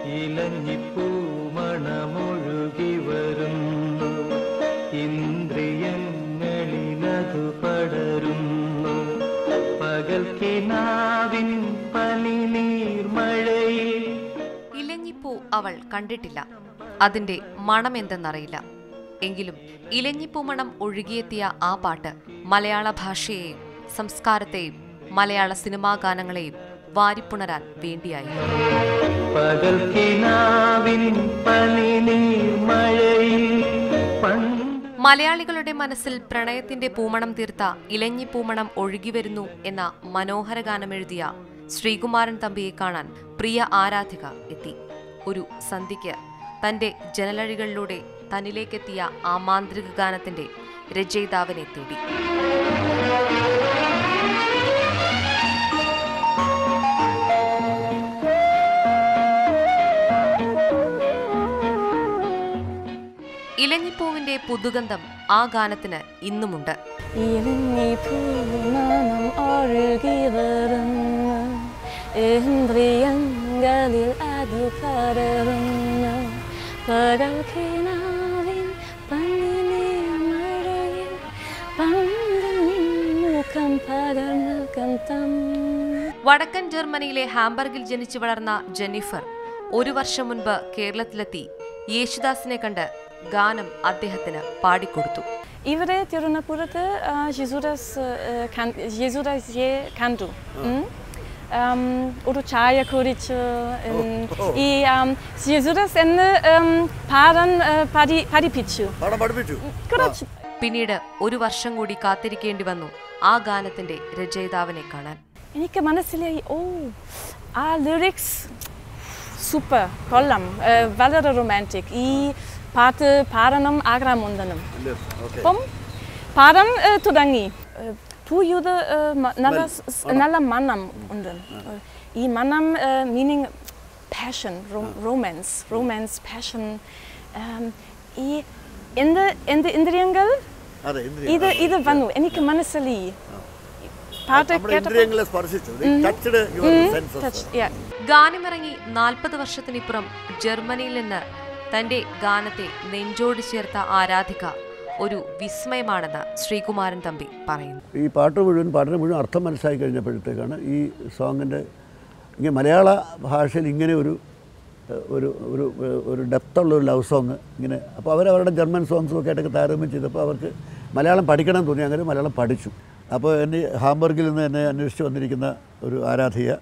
ഇലഞ്ഞിപ്പൂമണമൊഴുകി വരുന്നു ഇന്ദ്രിയങ്ങളിലതു പടരുന്നു പകൽ കിനാവിൻ പനിനീർമഴയിൽ ഇലഞ്ഞിപ്പൂ അവൾ കണ്ടിട്ടില്ല അതിന്റെ മണം എന്തെന്നറിയില്ല എങ്കിലും ഇലഞ്ഞിപ്പൂ മണം ഒഴുകിയെത്തിയ ആ പാട്ട് മലയാള ഭാഷയെയും സംസ്കാരത്തെയും മലയാള സിനിമാ ഗാനങ്ങളെയും വാരിപ്പുണരാൻ വേണ്ടിയായി പകൽ കിനാവിൻ പനിനീർമഴയിൽ പണ്ട് മലയാളികളുടെ മനസ്സിൽ പ്രണയത്തിന്റെ പൂമണം തീർത്ത ഇലഞ്ഞിപ്പൂമണം ഒഴുകിവരുന്നു എന്ന മനോഹര ഗാനമെഴുതിയ ശ്രീകുമാരൻ തമ്പിയെ കാണാൻ പ്രിയ ആരാധിക എത്തി ഒരു സന്ധ്യയ്ക്ക് തന്റെ ജനലഴികളിലൂടെ തന്നിലേക്കെത്തിയ ആ മാന്ത്രിക ഗാനത്തിന്റെ രചയിതാവിനെ തേടി ഇലഞ്ഞിപ്പൂവിന്റെ പുതുഗന്ധം ആ ഗാനത്തിന് ഇന്നുമുണ്ട് ഇലഞ്ഞിപ്പൂമണം ഒഴുകി വരുന്നു ഇന്ദ്രിയങ്ങളിൽ അത് പടരുന്നു പകൽ കിനാവിൻ പനിനീർമഴയിൽ പണ്ട് മുഖം പകർന്നു കന്തം വടക്കൻ ജർമ്മനിയിലെ ഹാംബർഗിൽ ജനിച്ചു വളർന്ന ജെന്നിഫർ ഒരു വർഷം മുൻപ് കേരളത്തിലെത്തി യേശുദാസിനെ കണ്ട് ഗാനം അദ്ദേഹത്തിന് പാടിക്കൊടുത്തു ഇവിടെ തിരുവനന്തപുരത്ത് ആ, യേശുദാസ് ആ, കൺ- യേശുദാസ് യെ കണ്ടു ഉം. Um, ഒരു ചായ കുടിച്ച് ഉം, ഈ um, യേശുദാസ് എന്നെ um, പാടാൻ ആ, പഠി പഠിപ്പിച്ചു പാടാൻ പഠിപ്പിച്ചു കുറച്ച് പിന്നീട് ഒരു വർഷം കൂടി കാത്തിരിക്കേണ്ടി വന്നു ആ ഗാനത്തിന്റെ രചയിതാവിനെ കാണാൻ എനിക്ക് മനസ്സിലായി ഓ ആ ലിറിക്സ് സൂപ്പർ കൊള്ളാം ആ, വളരെ റൊമാൻറ്റിക് ഈ പാട്ട് പാടണം ആഗ്രഹമുണ്ടെന്നും ഓക്കെ അപ്പം പാടാൻ ആ, തുടങ്ങി ആ, പൂയുടെ ആ, മ- നല്ല സ്- നല്ല മണം ഉണ്ട് ഈ മണം meaning passion romance romance passion ഈ എന്ത് എന്ത് ഇന്ദ്രിയങ്ങൾ അതെ ഇന്ദ്രിയ ഇത് ഇത് വന്നു എനിക്ക് മനസ്സിലായി പാട്ട് നമ്മുടെ കേട്ടപ്പോൾ ഇന്ദ്രിയങ്ങളെ സ്പർശിച്ചു touched your senses touch, yeah. ഗാനമിറങ്ങി നാൽപ്പത് വർഷത്തിനിപ്പുറം ജർമ്മനിയിൽ നിന്ന് തന്റെ ഗാനത്തെ നെഞ്ചോട് ചേർത്ത ആരാധിക ഒരു വിസ്മയമാണെന്ന് ശ്രീകുമാരൻ തമ്പി പറയുന്നു ഈ പാട്ട് മുഴുവൻ പാട്ടിന് മുഴുവൻ അർത്ഥം മനസ്സിലാക്കി കഴിഞ്ഞപ്പോഴത്തേക്കാണ് ഈ സോങ്ങിൻ്റെ ഇങ്ങനെ മലയാള ഭാഷയിൽ ഇങ്ങനെ ഒരു ഏഹ്, ഒരു ഒരു ഏഹ്, ഒരു ഡെപ്തുള്ള ഒരു ലവ് സോങ് ഇങ്ങനെ അപ്പോൾ അവരവരുടെ ജർമ്മൻ സോങ്സും ഒക്കെ ആയിട്ടൊക്കെ താരതമ്യം ചെയ്തപ്പോൾ അവർക്ക് മലയാളം പഠിക്കണം തോന്നി അങ്ങനെ മലയാളം പഠിച്ചു അപ്പോൾ എന്നെ ഹാംബർഗിൽ നിന്ന് എന്നെ അന്വേഷിച്ച് വന്നിരിക്കുന്ന ഒരു ആരാധിക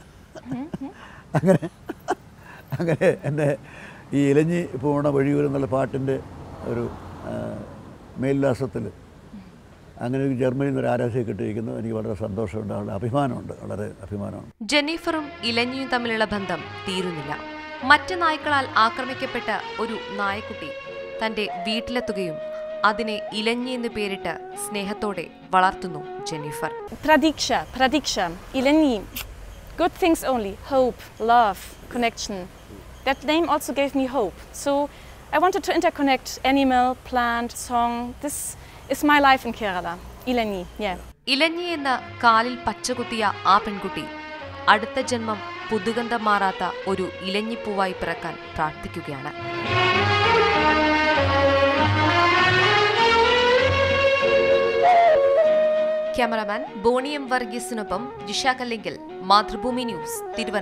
അങ്ങനെ അങ്ങനെ എന്നെ ഈ ഇലഞ്ഞി പൂണ വഴിയൂർ എന്നുള്ള പാട്ടിൻ്റെ ഒരു ആ, മേൽവിലാസത്തിൽ അങ്ങനെ ഒരു ജർമ്മനിയിൽ നിന്ന് ഒരു ആരാധന കിട്ടിയിരിക്കുന്നു എനിക്ക് വളരെ സന്തോഷമുണ്ട് വളരെ അഭിമാനമുണ്ട് വളരെ അഭിമാനമാണ് ജെന്നിഫറും ഇലഞ്ഞിയും തമ്മിലുള്ള ബന്ധം തീരുന്നില്ല മറ്റ് നായ്ക്കളാൽ ആക്രമിക്കപ്പെട്ട ഒരു നായക്കുട്ടി തന്റെ വീട്ടിലെത്തുകയും അതിനെ ഇലഞ്ഞി എന്ന് പേരിട്ട് സ്നേഹത്തോടെ വളർത്തുന്നു Jennifer Pradiksha, Pradiksha, Ileni. Good things only. Hope, love, connection. That name also gave me hope. So I wanted to interconnect animal, plant, song. This is my life in Kerala. Ileni, yeah. Ilanji എന്ന കാലിൽ പച്ചകുത്തിയ ആ പെൺകുട്ടി അടുത്ത ജന്മം പുതുഗന്ധം മാറാത്ത ഒരു ഇലഞ്ഞിപ്പൂവായി പിറക്കാൻ പ്രാർത്ഥിക്കുകയാണ് ക്യാമറാമാൻ ബോണി എം വർഗീസിനൊപ്പം ജിഷ കല്ലിങ്കൽ മാതൃഭൂമി ന്യൂസ് തിരുവനന്തപുരം